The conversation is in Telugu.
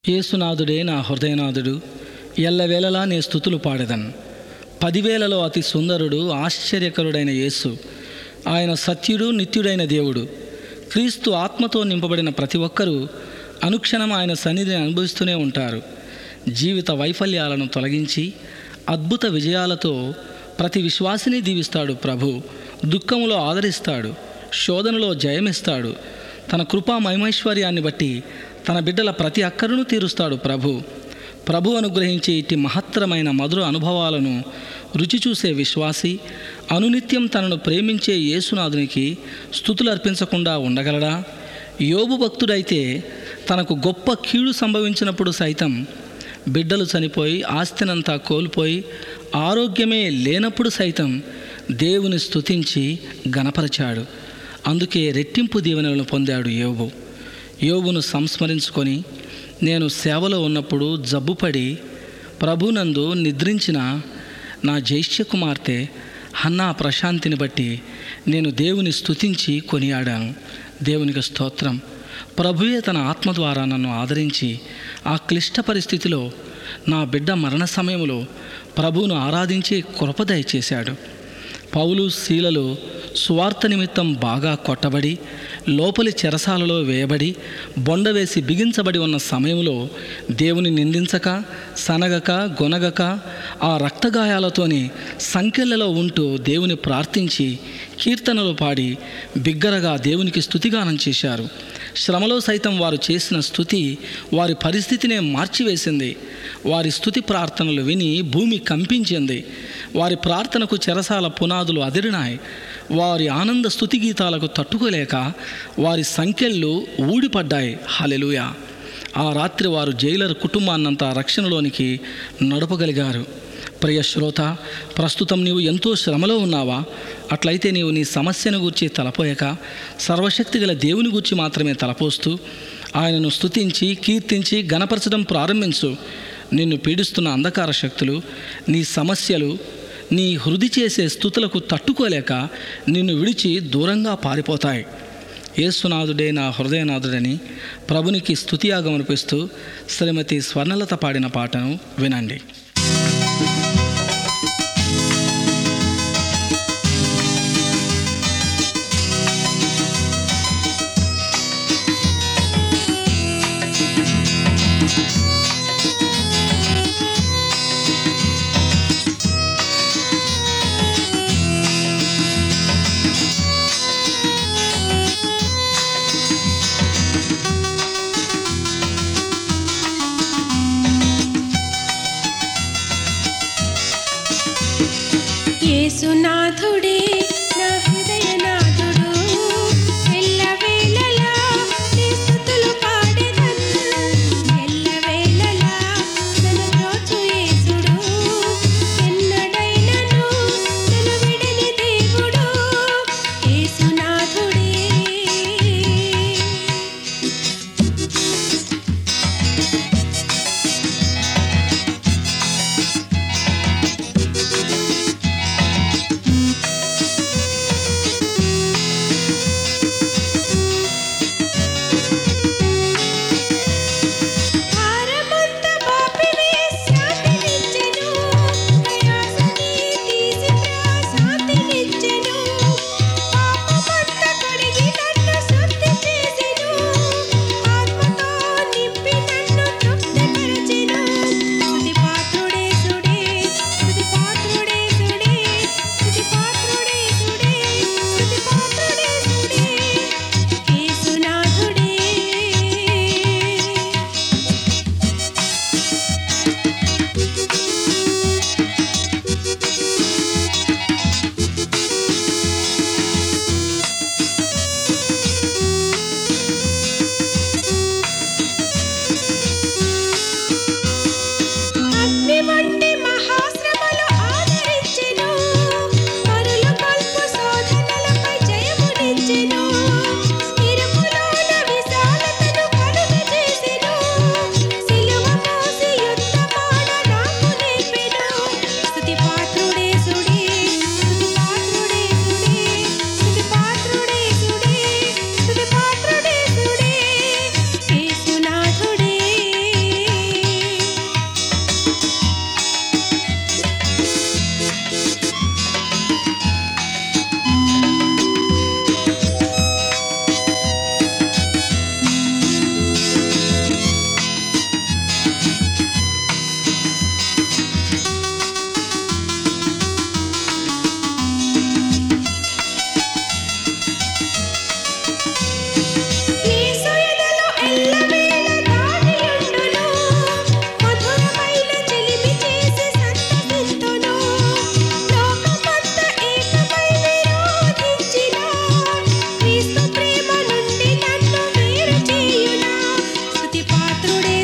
యేసునాథుడే నా హృదయనాథుడు ఎల్లవేళలా నే స్థుతులు పాడెదన్ పదివేలలో అతి సుందరుడు ఆశ్చర్యకరుడైన యేసు ఆయన సత్యుడు నిత్యుడైన దేవుడు క్రీస్తు ఆత్మతో నింపబడిన ప్రతి ఒక్కరూ అనుక్షణం ఆయన సన్నిధిని అనుభవిస్తూనే ఉంటారు జీవిత వైఫల్యాలను తొలగించి అద్భుత విజయాలతో ప్రతి విశ్వాసిని దీవిస్తాడు ప్రభు దుఃఖములో ఆదరిస్తాడు శోధనలో జయమిస్తాడు తన కృపా మహిమైశ్వర్యాన్ని బట్టి తన బిడ్డల ప్రతి అక్కరును తీరుస్తాడు ప్రభు ప్రభు అనుగ్రహించే ఇట్టి మహత్తరమైన మధుర అనుభవాలను రుచి చూసే విశ్వాసి అనునిత్యం తనను ప్రేమించే యేసునాథునికి స్థుతులు అర్పించకుండా ఉండగలడా యోబు భక్తుడైతే తనకు గొప్ప కీడు సంభవించినప్పుడు సైతం బిడ్డలు చనిపోయి ఆస్తినంతా కోల్పోయి ఆరోగ్యమే లేనప్పుడు సైతం దేవుని స్తుతించి గణపరిచాడు అందుకే రెట్టింపు దీవెనలను పొందాడు యోబు యోబును సంస్మరించుకొని నేను సేవలో ఉన్నప్పుడు జబ్బుపడి ప్రభునందు నిద్రించిన నా జ్యేష్ఠ కుమార్తె హన్నా ప్రశాంతిని బట్టి నేను దేవుని స్తుతించి కొనియాడాను దేవునికి స్తోత్రం ప్రభువే తన ఆత్మ ద్వారా నన్ను ఆదరించి ఆ క్లిష్ట పరిస్థితిలో నా బిడ్డ మరణ సమయంలో ప్రభువును ఆరాధించే కృప దయచేశాడు పౌలు శీలలు సువార్త నిమిత్తం బాగా కొట్టబడి లోపలి చెరసాలలో వేయబడి బొండవేసి బిగించబడి ఉన్న సమయంలో దేవుని నిందించక సనగక గొనగక ఆ రక్తగాయాలతోని సంఖ్యలలో ఉంటూ దేవుని ప్రార్థించి కీర్తనలు పాడి బిగ్గరగా దేవునికి స్తుతిగానం చేశారు శ్రమలో సైతం వారు చేసిన స్థుతి వారి పరిస్థితినే మార్చివేసింది వారి స్థుతి ప్రార్థనలు విని భూమి కంపించింది వారి ప్రార్థనకు చెరసాల పునాదులు అదిరినాయి వారి ఆనంద స్థుతి గీతాలకు తట్టుకోలేక వారి సంఖ్యలు ఊడిపడ్డాయి హలెలుయా ఆ రాత్రి వారు జైలర్ కుటుంబాన్నంతా రక్షణలోనికి నడపగలిగారు ప్రియ శ్రోత ప్రస్తుతం నీవు ఎంతో శ్రమలో ఉన్నావా అట్లయితే నీవు నీ సమస్యను గూర్చి తలపోయక సర్వశక్తి గల దేవుని గూర్చి మాత్రమే తలపోస్తూ ఆయనను స్తుతించి కీర్తించి గణపరచడం ప్రారంభించు నిన్ను పీడిస్తున్న అంధకార శక్తులు నీ సమస్యలు నీ హృది చేసే స్థుతులకు తట్టుకోలేక నిన్ను విడిచి దూరంగా పారిపోతాయి యేసునాథుడే నా హృదయనాథుడని ప్రభునికి స్థుతియాగం అనిపిస్తూ శ్రీమతి స్వర్ణలత పాడిన పాటను వినండి యేసునాథుడే నా హృదయనాథుడు ఎల్లవేళలా నీ స్తుతులు పాడెదన్ ఎల్లవేళలా నన్ను బ్రోచు యేసుడు ఎన్నడైనను నన్ను విడని దేవుడు యేసునాథుడే పాత్రుడే